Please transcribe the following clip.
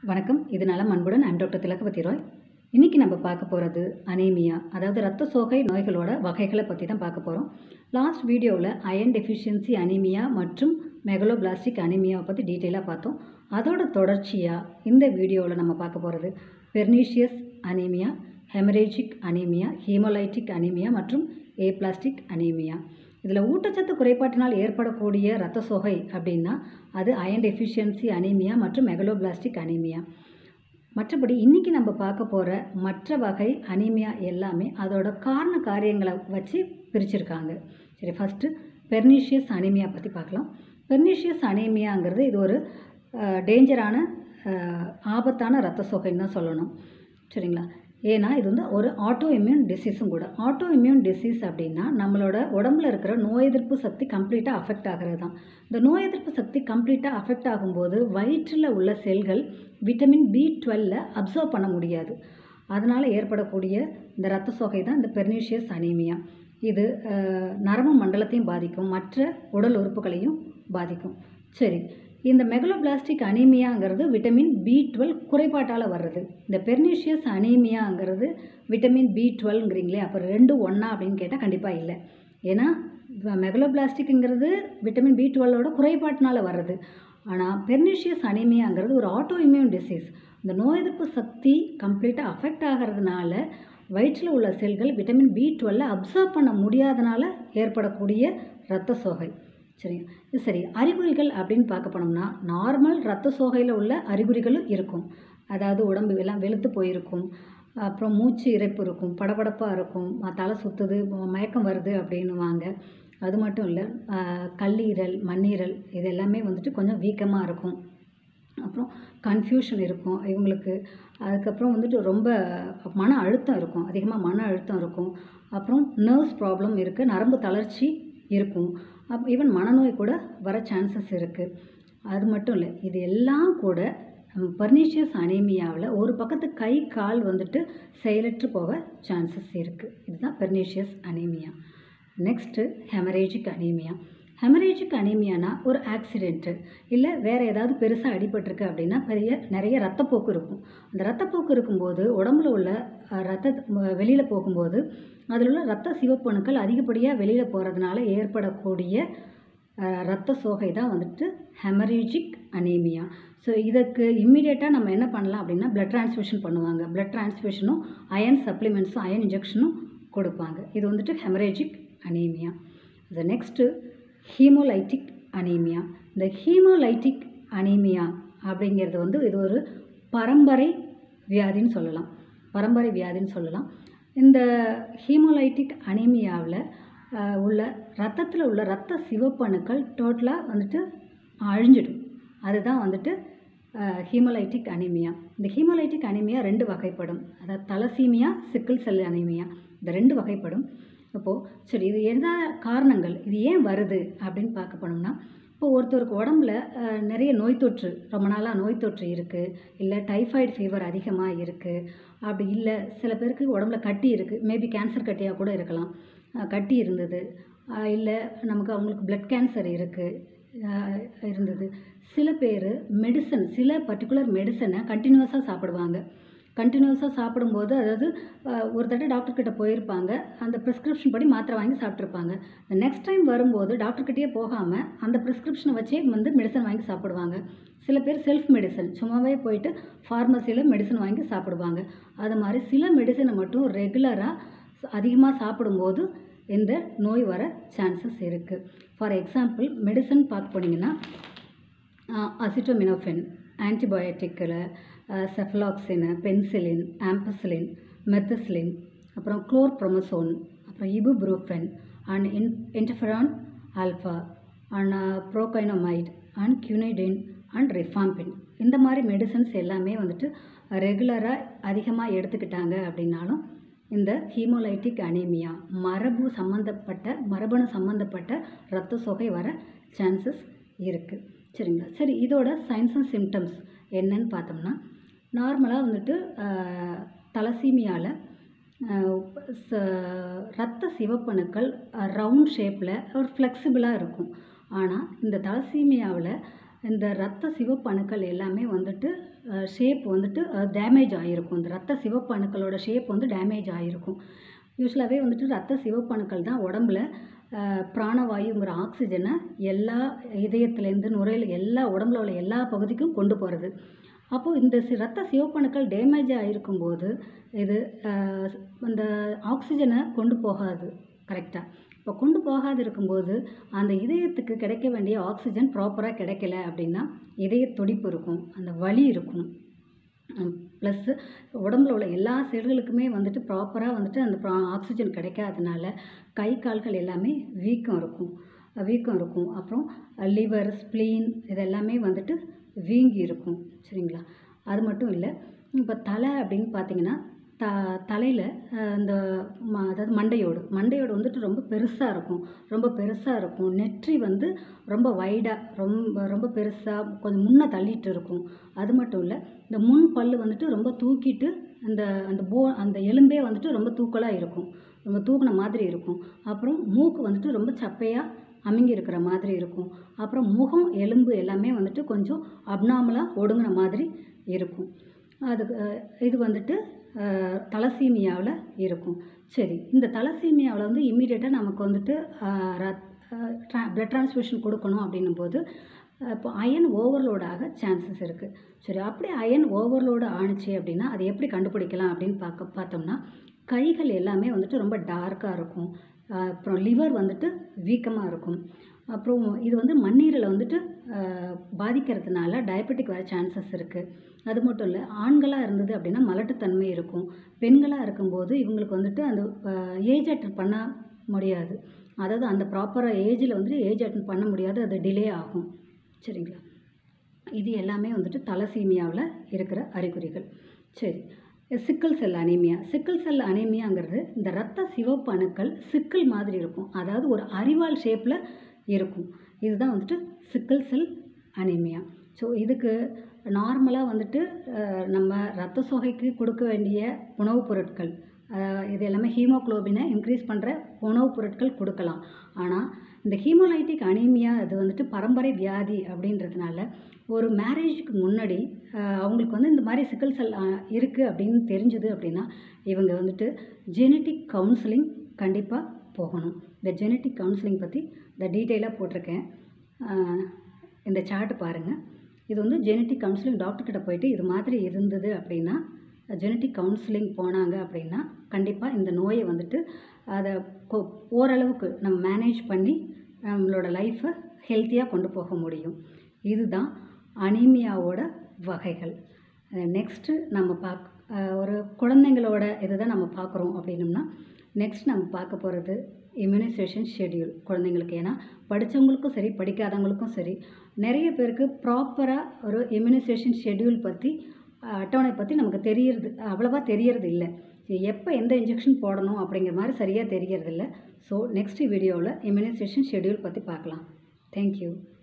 வணக்கம் இது நலம் அன்புடன் ஐம் டாக்டர் திலகவதி ராய் இன்றைக்கி நம்ம பார்க்க போகிறது அனீமியா அதாவது ரத்த சோகை நோய்களோட வகைகளை பற்றி தான் பார்க்க போகிறோம் லாஸ்ட் வீடியோவில் அயன் டெஃபிஷியன்சி அனீமியா மற்றும் மெகலோபிளாஸ்டிக் அனீமியாவை பற்றி டீட்டெயிலாக பார்த்தோம் அதோட தொடர்ச்சியாக இந்த வீடியோவில் நம்ம பார்க்க போகிறது pernicious anaemia haemorrhagic anaemia haemolytic anaemia மற்றும் ஏப்ளாஸ்டிக் அனீமியா இதில் ஊட்டச்சத்து குறைபாட்டினால் ஏற்படக்கூடிய இரத்த சோகை அப்படின்னா அது அயன் டெஃபிஷியன்சி அனீமியா மற்றும் மெகலோபிளாஸ்டிக் அனீமியா மற்றபடி இன்றைக்கி நம்ம பார்க்க போகிற மற்ற வகை அனீமியா எல்லாமே அதோட காரண காரியங்களை வச்சு பிரிச்சிருக்காங்க சரி ஃபஸ்ட்டு பெர்னீஷியஸ் அனீமியா பற்றி பார்க்கலாம் பெர்னீஷியஸ் அனீமியாங்கிறது இது ஒரு டேஞ்சரான ஆபத்தான இரத்த சோகைன்னு தான் சொல்லணும் சரிங்களா ஏன்னா இது வந்து ஒரு ஆட்டோ இம்யூன் டிசீஸும் கூட ஆட்டோ இம்யூன் டிசீஸ் அப்படின்னா நம்மளோட உடம்புல இருக்கிற நோய் எதிர்ப்பு சக்தி கம்ப்ளீட்டாக அஃபெக்ட் ஆகிறது தான் இந்த நோய் எதிர்ப்பு சக்தி கம்ப்ளீட்டாக அஃபெக்ட் ஆகும்போது வயிற்றில் உள்ள செல்கள் விட்டமின் பி டுவெல்ல அப்சர்வ் பண்ண முடியாது அதனால் ஏற்படக்கூடிய இந்த இரத்த சோகை தான் இந்த பெர்னீஷியஸ் அனீமியா இது அஹ், நரம்பு மண்டலத்தையும் பாதிக்கும் மற்ற உடல் உறுப்புகளையும் பாதிக்கும் சரி இந்த மெகலோபிளாஸ்டிக் அனீமியாங்கிறது விட்டமின் பி டுவெல் குறைபாட்டால் வர்றது இந்த பெர்னீஷியஸ் அனீமியாங்கிறது விட்டமின் பி டுவெல்ங்கிறீங்களே அப்போ ரெண்டு ஒன்றா அப்படின்னு கேட்டால் கண்டிப்பாக இல்லை ஏன்னா மெகலோபிளாஸ்டிக்ங்கிறது விட்டமின் பி டுவெல்லோட குறைபாட்டினால வர்றது ஆனால் பெர்னிஷியஸ் அனீமியாங்கிறது ஒரு ஆட்டோ இம்யூன் டிசீஸ் இந்த நோய் எதிர்ப்பு சக்தி கம்ப்ளீட்டாக அஃபெக்ட் ஆகிறதுனால வயிற்றில் உள்ள செல்கள் விட்டமின் பி டுவெல்ல அப்சர்வ் பண்ண முடியாதனால ஏற்படக்கூடிய இரத்த சோகை சரிங்க இது சரி அறிகுறிகள் அப்படின்னு பார்க்க போனோம்னா நார்மல் இரத்த சோகையில் உள்ள அறிகுறிகளும் இருக்கும் அதாவது உடம்பு எல்லாம் வெளுத்து போயிருக்கும் அப்புறம் மூச்சு இறைப்பு இருக்கும் படபடப்பாக இருக்கும் ம- தலை சுற்றுது மயக்கம் வருது அப்படின்னுவாங்க அது மட்டும் இல்லை கல்லீரல் மண்ணீரல் இது எல்லாமே வந்துட்டு கொஞ்சம் வீக்கமாக இருக்கும் அப்புறம் கன்ஃபியூஷன் இருக்கும் இவங்களுக்கு அதுக்கப்புறம் வந்துட்டு ரொம்ப மன அழுத்தம் இருக்கும் அதிகமாக மன அழுத்தம் இருக்கும் அப்புறம் நர்வ்ஸ் ப்ராப்ளம் இருக்குது நரம்பு தளர்ச்சி இருக்கும் அப் ஈவன் மனநோய் கூட வர சான்சஸ் இருக்குது அது மட்டும் இல்லை இது எல்லாம் கூட பர்னிஷியஸ் அனீமியாவில் ஒரு பக்கத்து கை கால் வந்துட்டு செயலற்று போக சான்சஸ் இருக்குது இதுதான் pernicious anaemia next haemorrhagic anaemia haemorrhagic அனீமியானா ஒரு ஆக்சிடெண்ட்டு இல்லை வேறு ஏதாவது பெருசாக அடிபட்டிருக்கு அப்படின்னா பெரிய நிறைய ரத்தப்போக்கு இருக்கும் அந்த ரத்தப்போக்கு இருக்கும்போது உடம்புல உள்ள அஹ், ரத்த வெளியில் போகும்போது அதில் உள்ள ரத்த சிவப்பணுக்கள் அதிகப்படியாக வெளியில் போகிறதுனால ஏற்படக்கூடிய அஹ், ரத்த சோகை தான் வந்துட்டு ஹெமரேஜிக் அனீமியா ஸோ இதுக்கு இம்மிடியேட்டாக நம்ம என்ன பண்ணலாம் அப்படின்னா பிளட் டிரான்ஸ்ஃபியூஷன் பண்ணுவாங்க பிளட் டிரான்ஸ்ஃபியூஷனும் அயன் சப்ளிமெண்ட்ஸும் அயன் இன்ஜெக்ஷனும் கொடுப்பாங்க இது வந்துட்டு haemorrhagic anaemia the next haemolytic anaemia இந்த ஹீமோலைட்டிக் அனீமியா அப்படிங்கிறது வந்து இது ஒரு பரம்பரை வியாதின்னு சொல்லலாம் பரம்பரை வியாதின்னு சொல்லலாம் இந்த ஹீமோலைட்டிக் அனீமியாவில் உள்ள ரத்தத்தில் உள்ள ரத்த சிவப்பணுக்கள் டோட்டலாக வந்துட்டு அழிஞ்சிடும் அதுதான் வந்துட்டு ஹீமோலைட்டிக் அனீமியா இந்த ஹீமோலைட்டிக் அனீமியா ரெண்டு வகைப்படும் அதாவது தலசீமியா சிக்கிள் செல் அனீமியா இந்த ரெண்டு வகைப்படும் அப்போது சரி இது என்ன காரணங்கள் இது ஏன் வருது அப்படின்னு பார்க்க போனோம்னா இப்போ ஒருத்தருக்கு உடம்புல அஹ், நிறைய நோய் தொற்று ரொம்ப நாளாக நோய் தொற்று இருக்குது இல்லை டைஃபாய்டு ஃபீவர் அதிகமாக இருக்குது அப்படி இல்லை சில பேருக்கு உடம்புல கட்டி இருக்குது மேபி கேன்சர் கட்டியாக கூட இருக்கலாம் அஹ், கட்டி இருந்தது அஹ், இல்லை நமக்கு அவங்களுக்கு பிளட் கேன்சர் இருக்குது இருந்தது சில பேர் மெடிசன் சில பர்டிகுலர் மெடிசனை கண்டினியூஸாக சாப்பிடுவாங்க கண்டினியூஸாக சாப்பிடும்போது அதாவது அஹ், ஒரு தடவை டாக்டர் கிட்ட போயிருப்பாங்க அந்த ப்ரிஸ்கிரிப்ஷன் படி மாத்திரை வாங்கி சாப்பிட்ருப்பாங்க நெக்ஸ்ட் டைம் வரும்போது டாக்டர்கிட்டயே போகாமல் அந்த ப்ரிஸ்கிரிப்ஷனை வச்சே வந்து மெடிசன் வாங்கி சாப்பிடுவாங்க சில பேர் செல்ஃப் மெடிசன் சும்மாவே போயிட்டு ஃபார்மசியில் மெடிசன் வாங்கி சாப்பிடுவாங்க அது மாதிரி சில மெடிசனை மட்டும் ரெகுலராக அதிகமாக சாப்பிடும்போது இந்த நோய் வர சான்சஸ் இருக்குது ஃபார் எக்ஸாம்பிள் மெடிசன் பார்க்க போனீங்கன்னா அசிட்டோமினோஃபென் ஆன்டிபயோட்டிக்கில் செஃபலாக்சின் பென்சிலின் ஆம்பசிலின் மெத்தசிலின் அப்புறம் குளோர்ப்ரொமசோன் அப்புறம் ibuprofen and in interferon alpha and procainamide and quinidine and rifampin இந்த மாதிரி மெடிசன்ஸ் எல்லாமே வந்துட்டு ரெகுலராக அதிகமாக எடுத்துக்கிட்டாங்க அப்படின்னாலும் இந்த ஹீமோலைட்டிக் அனீமியா மரபு சம்மந்தப்பட்ட மரபணு சம்மந்தப்பட்ட இரத்த சோகை வர சான்சஸ் இருக்குது சரிங்களா சரி இதோட சைன்ஸ் அண்ட் சிம்டம்ஸ் என்னன்னு பார்த்தோம்னா நார்மலாக வந்துட்டு தலசீமியாவில் ரத்த சிவப்பணுக்கள் ரவுண்ட் ஷேப்பில் ஒரு ஃப்ளெக்சிபிளாக இருக்கும் ஆனால் இந்த தலசீமியாவில் இந்த ரத்த சிவப்பு அணுக்கள் எல்லாமே வந்துட்டு ஷேப் வந்துட்டு டேமேஜ் ஆகிருக்கும் இந்த ரத்த சிவப்பு அணுக்களோட ஷேப் வந்து டேமேஜ் ஆகிருக்கும் யூஸ்வலாகவே வந்துட்டு ரத்த சிவப்பு அணுக்கள் தான் உடம்புல அஹ், பிராணவாயுங்கிற ஆக்சிஜனை எல்லா இதயத்துலேருந்து நுரையில் எல்லா உடம்புல உள்ள எல்லா பகுதிக்கும் கொண்டு போகிறது அப்போது இந்த சி- ரத்த சிவப்பணுக்கள் டேமேஜ் ஆகிருக்கும் போது இது அஹ், அந்த ஆக்சிஜனை கொண்டு போகாது கரெக்டாக இப்போ கொண்டு போகாது இருக்கும்போது அந்த இதயத்துக்கு கிடைக்க வேண்டிய ஆக்சிஜன் ப்ராப்பராக கிடைக்கல அப்படின்னா இதய துடிப்பு இருக்கும் அந்த வலி இருக்கும் ப்ளஸ்ஸு உடம்புல உள்ள எல்லா செல்களுக்குமே வந்துட்டு ப்ராப்பராக வந்துட்டு அந்த ஆக்சிஜன் கிடைக்காதனால கை கால்கள் எல்லாமே வீக்கம் இருக்கும் வீக்கம் இருக்கும் அப்புறம் லிவர் ஸ்ப்ளீன் இதெல்லாமே வந்துட்டு வீங்கி இருக்கும் சரிங்களா அது மட்டும் இல்லை இப்போ தலை அப்படின்னு பார்த்தீங்கன்னா த தலையில் இந்த ம அதாவது மண்டையோடு மண்டையோடு வந்துட்டு ரொம்ப பெருசாக இருக்கும் ரொம்ப பெருசாக இருக்கும் நெற்றி வந்து ரொம்ப வைடாக ரொம்ப ரொம்ப பெருசாக கொஞ்சம் முன்ன தள்ளிட்டு இருக்கும் அது மட்டும் இல்லை இந்த முன் பல்லு வந்துட்டு ரொம்ப தூக்கிட்டு அந்த அந்த போ அந்த எலும்பே வந்துட்டு ரொம்ப தூக்கலாக இருக்கும் ரொம்ப தூக்குன மாதிரி இருக்கும் அப்புறம் மூக்கு வந்துட்டு ரொம்ப சப்பையாக அமுங்கி இருக்கிற மாதிரி இருக்கும் அப்புறம் முகம் எலும்பு எல்லாமே வந்துட்டு கொஞ்சம் அப்நார்மலாக ஒடுங்கின மாதிரி இருக்கும் அதுக்கு அஹ், இது வந்துட்டு தலசீமியாவில் இருக்கும் சரி இந்த தலசீமியாவில் வந்து இம்மீடியட்டாக நமக்கு வந்துட்டு அஹ், ரத் பிளட் டிரான்ஸ்ஃபியூஷன் கொடுக்கணும் அப்படின்னும் போது அஹ், இப்போ அயன் ஓவர்லோட் ஆக சான்சஸ் இருக்குது சரி அப்படி அயன் ஓவர்லோடு ஆணுச்சு அப்படின்னா அது எப்படி கண்டுபிடிக்கலாம் அப்படின்னு பார்க்க பார்த்தோம்னா கைகள் எல்லாமே வந்துட்டு ரொம்ப டார்க்காக இருக்கும் அஹ், அப்புறம் லிவர் வந்துட்டு வீக்கமாக இருக்கும் அப்புறம் இது வந்து மண்ணீரலை வந்துட்டு அஹ், பாதிக்கிறதுனால டயபெட்டிக் வர சான்சஸ் இருக்குது அது மட்டும் இல்லை ஆண்களாக இருந்தது அப்படின்னா மலட்டுத்தன்மை இருக்கும் பெண்களாக இருக்கும்போது இவங்களுக்கு வந்துட்டு அந்த ஏஜ் அட்டன் பண்ண முடியாது அதாவது அந்த ப்ராப்பராக ஏஜில் வந்துட்டு ஏஜ் அட்டன் பண்ண முடியாது அது டிலே ஆகும் சரிங்களா இது எல்லாமே வந்துட்டு தலசீமியாவில் இருக்கிற அறிகுறிகள் சரி சிக்கல் செல் அனீமியா சிக்கல் செல் அனீமியாங்கிறது இந்த ரத்த சிவப்பு அணுக்கள் சிக்கல் மாதிரி இருக்கும் அதாவது ஒரு அரிவாள் ஷேப்பில் இருக்கும் இதுதான் வந்துட்டு சிக்கல் செல் அனீமியா ஸோ இதுக்கு நார்மலாக வந்துட்டு அஹ், நம்ம ரத்த சோகைக்கு கொடுக்க வேண்டிய உணவுப் பொருட்கள் அஹ், இது எல்லாமே ஹீமோகுளோபினை இன்க்ரீஸ் பண்ணுற உணவுப் பொருட்கள் கொடுக்கலாம் ஆனால் இந்த ஹீமோலைட்டிக் அனீமியா இது வந்துட்டு பரம்பரை வியாதி அப்படின்றதுனால ஒரு மேரேஜுக்கு முன்னாடி அஹ், அவங்களுக்கு வந்து இந்த மாதிரி சிக்கல் செல் இருக்குது அப்படின்னு தெரிஞ்சுது அப்படின்னா இவங்க வந்துட்டு ஜெனட்டிக் கவுன்சிலிங் கண்டிப்பாக போகணும் இந்த ஜெனட்டிக் கவுன்சிலிங் பற்றி இந்த டீட்டெயிலாக போட்டிருக்கேன் அஹ், இந்த சார்ட் பாருங்கள் இது வந்து ஜெனட்டிக் கவுன்சிலிங் டாக்டர்கிட்ட போயிட்டு இது மாதிரி இருந்தது அப்படின்னா ஜெனட்டிக் கவுன்சிலிங் போனாங்க அப்படின்னா கண்டிப்பாக இந்த நோயை வந்துட்டு அதை கொ- ஓரளவுக்கு நம்ம மேனேஜ் பண்ணி நம்மளோட லைஃப்பை ஹெல்த்தியாக கொண்டு போக முடியும் இதுதான் அனீமியாவோட வகைகள் நெக்ஸ்ட்டு நம்ம பார்க்க அஹ் ஒரு குழந்தைங்களோட இதுதான் நம்ம பார்க்குறோம் அப்படின்னம்னா நெக்ஸ்ட் நம்ம பார்க்க போகிறது இம்யூனைசேஷன் ஷெட்யூல் குழந்தைங்களுக்கு ஏன்னா படித்தவங்களுக்கும் சரி படிக்காதவங்களுக்கும் சரி நிறைய பேருக்கு ப்ராப்பராக ஒரு இம்யூனைசேஷன் ஷெட்யூல் பற்றி அஹ், அட்டவணை பற்றி நமக்கு தெரியறது அவ்வளவா தெரியறது இல்லை எப்போ எந்த இன்ஜெக்ஷன் போடணும் அப்படிங்கிற மாதிரி சரியாக தெரியறது இல்லை ஸோ நெக்ஸ்ட் வீடியோவில் இம்யூனைசேஷன் ஷெட்யூல் பற்றி பார்க்கலாம் தேங்க்யூ